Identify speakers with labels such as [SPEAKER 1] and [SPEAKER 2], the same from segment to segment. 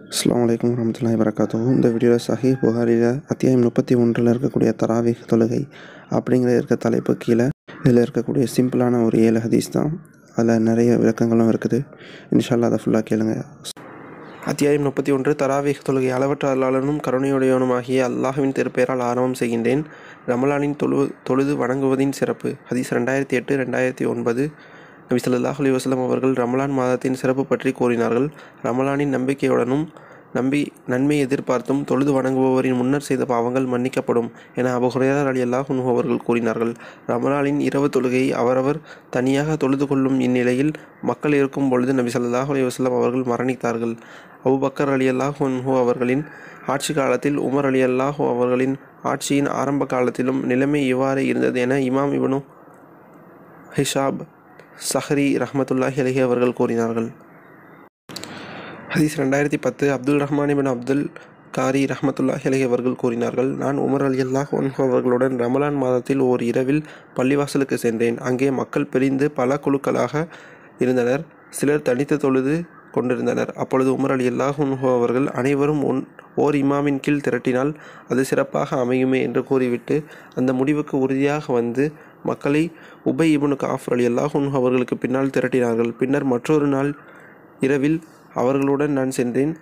[SPEAKER 1] அஸ்ஸலாமு அலைக்கும் வரமத்துல்லாஹி வரகாத்துஹு இந்த வீடியோவில் சஹீஹ் புகாரியில் அத்தியாயம் முப்பத்தி ஒன்றில் இருக்கக்கூடிய தராவிஹ் தொழுகை அப்படிங்கிற இருக்க தலைப்பு கீழே இதில் இருக்கக்கூடிய சிம்பிளான ஒரு ஏழு ஹதீஸ் தான் அதில் நிறைய விளக்கங்களும் இருக்குது இன்ஷால்லா அதை ஃபுல்லாக கேளுங்க
[SPEAKER 2] அத்தியாயம் முப்பத்தி ஒன்று தராவீஹ் தொழுகை அளவற்ற அல்லாளனும் கருணையுடையவனுமாகிய அல்லாஹ்வின் திருப்பெயரால் ஆரம்பம் செய்கின்றேன் ரமலானின் தொழு தொழுது வணங்குவதின் சிறப்பு ஹதீஸ் ரெண்டாயிரத்தி எட்டு ரெண்டாயிரத்தி ஒன்பது நபி ஸல்லல்லாஹு அலைஹி வஸல்லம் அவர்கள் ரமலான் மாதத்தின் சிறப்பு பற்றி கூறினார்கள் ரமலானின் நம்பிக்கையுடனும் நம்பி நன்மை எதிர்பார்த்தும் தொழுது வணங்குபவரின் முன்னர் செய்த பாவங்கள் மன்னிக்கப்படும் என அபு ஹுரையர் அலி அல்லாஹ் அவர்கள் கூறினார்கள் ரமலானின் இரவு தொழுகையை அவரவர் தனியாக தொழுது கொள்ளும் இந்நிலையில் மக்கள் இருக்கும் பொழுது நபி ஸல்லல்லாஹு அலைஹி வஸல்லம் அவர்கள் மரணித்தார்கள் அபுபக்கர் அலி அல்லாஹ் அவர்களின் ஆட்சி காலத்தில் உமர் அலி அல்லாஹ் அவர்களின் ஆட்சியின் ஆரம்ப காலத்திலும் நிலைமை இவ்வாறு இருந்தது என இமாம் இப்னு ஹிஷாப் சஹரி ரஹ்மத்துல்லாஹி அலஹி அவர்கள் கூறினார்கள் ஹதீஸ் ரெண்டாயிரத்தி பத்து அப்துல் ரஹ்மான் இபின் அப்துல் காரி ரஹ்மத்துல்லாஹி அலஹி அவர்கள் கூறினார்கள் நான் உமர் அலி அல்லாஹ் அவர்களுடன் ரமலான் மாதத்தில் ஓர் இரவில் பள்ளிவாசலுக்கு சென்றேன் அங்கே மக்கள் பிரிந்து பல குழுக்களாக இருந்தனர் சிலர் தனித்து தொழுது கொண்டிருந்தனர் அப்பொழுது உமர் அலி அல்லாஹ் அவர்கள் அனைவரும் ஒன் ஓர் இமாமின் கீழ் திரட்டினால் அது சிறப்பாக அமையுமே என்று கூறிவிட்டு அந்த முடிவுக்கு உறுதியாக வந்து மக்களை உபை இபுனு காஃபர் அலி அல்லாஹ் அவர்களுக்கு பின்னால் திரட்டினார்கள் பின்னர் மற்றொரு நாள் இரவில் அவர்களுடன் நான் சென்றேன்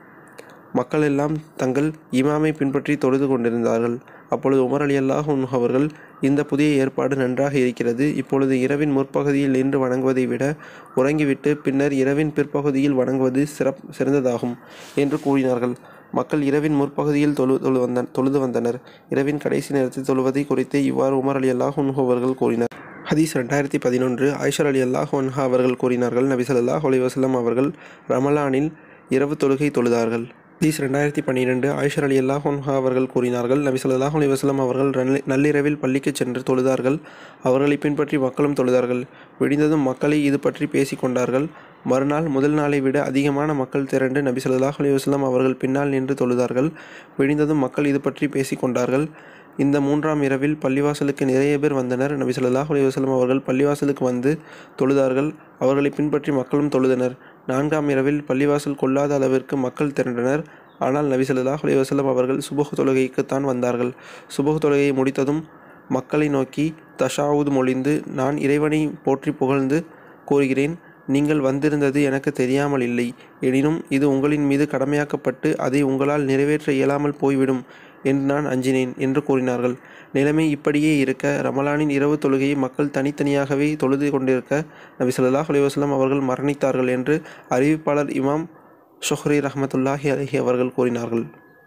[SPEAKER 2] மக்கள் எல்லாம் தங்கள் இமாமை பின்பற்றி தொழுது கொண்டிருந்தார்கள் அப்பொழுது உமர் அலி அல்லாஹ் அவர்கள் இந்த புதிய ஏற்பாடு நன்றாக இருக்கிறது இப்பொழுது இரவின் முற்பகுதியில் நின்று வணங்குவதை விட உறங்கிவிட்டு பின்னர் இரவின் பிற்பகுதியில் வணங்குவது சிறப் சிறந்ததாகும் என்று கூறினார்கள் மக்கள் இரவின் முற்பகுதியில் தொழு தொழு வந்த தொழுது வந்தனர் இரவின் கடைசி நேரத்தில் தொழுவதை குறித்து இவ்வாறு உமர் அலி அல்லாஹ் அவர்கள் கூறினர் ஹதீஸ் ரெண்டாயிரத்தி பதினொன்று ஐஷர் அலி அல்லாஹ் ஒன்ஹா அவர்கள் கூறினார்கள் நபி ஸல்லல்லாஹு அலைஹி வஸல்லம் அவர்கள் ரமலானில் இரவு தொழுகை தொழுதார்கள் ஹதீஸ் ரெண்டாயிரத்தி பன்னிரெண்டு ஐஷர் அலி அல்லாஹ் ஒன்ஹா அவர்கள் கூறினார்கள் நபி ஸல்லல்லாஹு அலைஹி வஸல்லம் அவர்கள் நல்ல- நள்ளிரவில் பள்ளிக்கு சென்று தொழுதார்கள் அவர்களை பின்பற்றி மக்களும் தொழுதார்கள் விடிந்ததும் மக்களை இது பற்றி பேசிக் கொண்டார்கள் மறுநாள் முதல் நாளை விட அதிகமான மக்கள் திரண்டு நபி ஸல்லல்லாஹு அலைஹி வஸல்லம் அவர்கள் பின்னால் நின்று தொழுதார்கள் விடிந்ததும் மக்கள் இது பற்றி பேசிக் கொண்டார்கள் இந்த மூன்றாம் இரவில் பள்ளிவாசலுக்கு நிறைய பேர் வந்தனர் நபி ஸல்லல்லாஹு அலைஹி வஸல்லம் அவர்கள் பள்ளிவாசலுக்கு வந்து தொழுதார்கள் அவர்களை பின்பற்றி மக்களும் தொழுதனர் நான்காம் இரவில் பள்ளிவாசல் கொள்ளாத அளவிற்கு மக்கள் திரண்டனர் ஆனால் நபி ஸல்லல்லாஹு அலைஹி வஸல்லம் அவர்கள் சுபஹ் தொழுகைக்கு தான் வந்தார்கள் சுபஹ் தொழுகையை முடித்ததும் மக்களை நோக்கி தஷாவுத் மொழிந்து நான் இறைவனை போற்றி புகழ்ந்து கூறுகிறேன் நீங்கள் வந்திருந்தது எனக்கு தெரியாமல் இல்லை எனினும் இது உங்களின் மீது கடமையாக்கப்பட்டு அதை உங்களால் நிறைவேற்ற இயலாமல் போய்விடும் என்று நான் அஞ்சினேன் என்று கூறினார்கள் நிலைமை இப்படியே இருக்க ரமலானின் இரவு தொழுகையை மக்கள் தனித்தனியாகவே தொழுது கொண்டிருக்க நபி ஸல்லல்லாஹு அலைஹி வஸல்லம் அவர்கள் மரணித்தார்கள் என்று அறிவிப்பாளர் இமாம் ஷொஹ்ரி ரஹ்மத்துல்லாஹி அலைஹி அவர்கள் கூறினார்கள்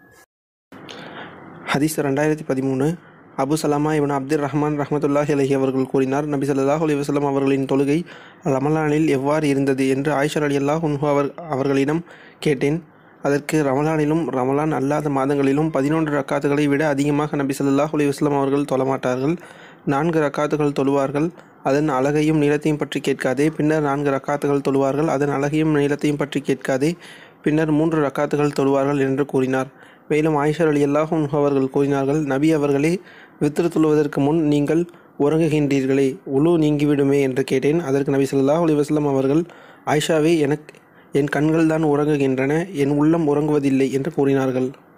[SPEAKER 2] ஹதீஸ் ரெண்டாயிரத்தி பதிமூணு அபு சலாமா இவன் அப்துல் ரஹ்மான் ரஹ்மத்துல்லாஹி அலைஹி அவர்கள் கூறினார் நபி ஸல்லல்லாஹு அலைஹி வஸல்லம் அவர்களின் தொழுகை ரமலானில் எவ்வாறு இருந்தது என்று ஆயிஷர் அலி அல்லாஹ் அவர் அவர்களிடம் கேட்டேன் அதற்கு ரமலானிலும் ரமலான் அல்லாத மாதங்களிலும் பதினொன்று ரக்காத்துகளை விட அதிகமாக நபி ஸல்லல்லாஹு அலைஹி வஸல்லம் அவர்கள் தொழமாட்டார்கள் நான்கு ரக்காத்துகள் தொழுவார்கள் அதன் அழகையும் நீளத்தையும் பற்றி கேட்காதே பின்னர் நான்கு ரக்காத்துகள் தொழுவார்கள் அதன் அழகையும் நீளத்தையும் பற்றி கேட்காதே பின்னர் மூன்று ரக்காத்துகள் தொழுவார்கள் என்று கூறினார் மேலும் ஆயிஷர் அலி அல்லாஹும் அவர்கள் கூறினார்கள் நபி அவர்களே வித்திரு தொழுவதற்கு முன் நீங்கள் உறங்குகின்றீர்களே உழு நீங்கிவிடுமே என்று கேட்டேன் அதற்கு நபி ஸல்லல்லாஹு அலைஹி வஸல்லம் அவர்கள் ஆயிஷாவே எனக்கு என் கண்கள் தான் உறங்குகின்றன என் உள்ளம் உறங்குவதில்லை என்று கூறினார்கள்